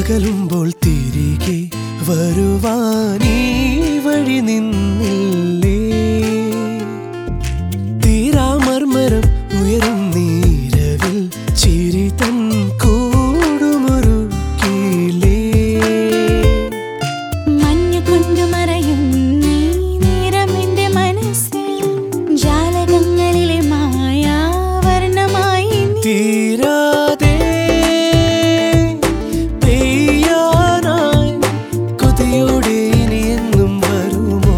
അകലുമ്പോൾ തിരികെ വരുവാനീ വഴി നിന്നില്ലേ തീരാമർമരം ഉയരും നീരവിൽ ചിരി തൻ കൂടുമൊരുക്കിലേ മഞ്ഞു കൊണ്ടു മറയും നീ നേരം എന്റെ മനസ്സിൽ ജാലകങ്ങളിലെ മായാവർണ്ണമായി നീ തീരാതെ പെയ്യാനായി കൊതിയോടെ ഇനി എന്നും വരുമോ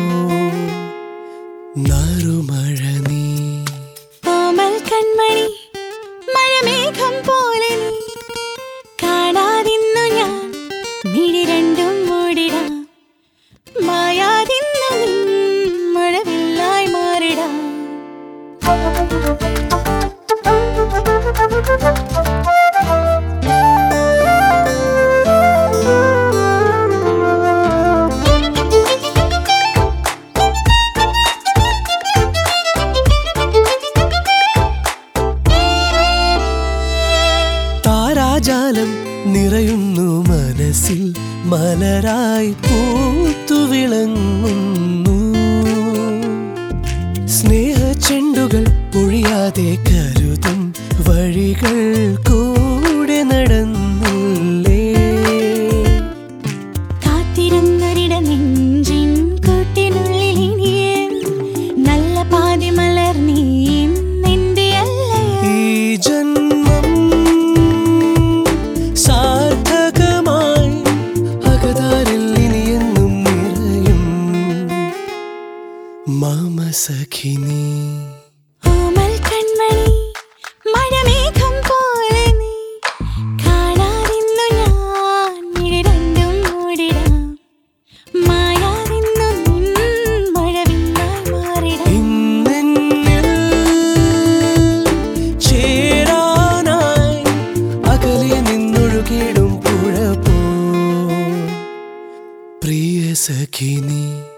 നാറുമഴ നീ കോമൽ കൺമണി മഴമേഘം പോലെ നീ കാണാതിന്നു ഞാൻ മിഴി രണ്ടും മൂടിടാം മായാതിന്നു നീ മഴവില്ലായി മാറിടാം താരാജാലം നിറയുന്നു മനസ്സിൽ മലരായി പൂത്തു വിളങ്ങുന്നു സ്നേഹ ചെണ്ടുകൾ പൊഴിയാതെ കരുതും വഴികൾ കൂടെ നടന്നില്ലേ കാത്തിരുന്നൊരിട നെഞ്ചിൻ കൂട്ടിനുള്ളിൽ ഇനിയും നല്ല പാതി മലർ നീയും നിന്റെ അല്ലയോ ഈ ജന്മം സാർത്ഥകമായി അകതാരിൽ ഇനിയെന്നും നിറയും മാമസഖിനി ഓമൽ കൺമണി മഴമേഘം പോലെ നീ കാണാതിന്നു ഞാൻ മിഴി രണ്ടും മൂടിടാം മായാതിന്നു നിൻ മഴവില്ലായി മാറിടാം ഇന്നെന്നിൽ ചേരാനായി അകലെ നിന്നൊഴുകിടും പുഴ പോ പ്രിയ സഖിനി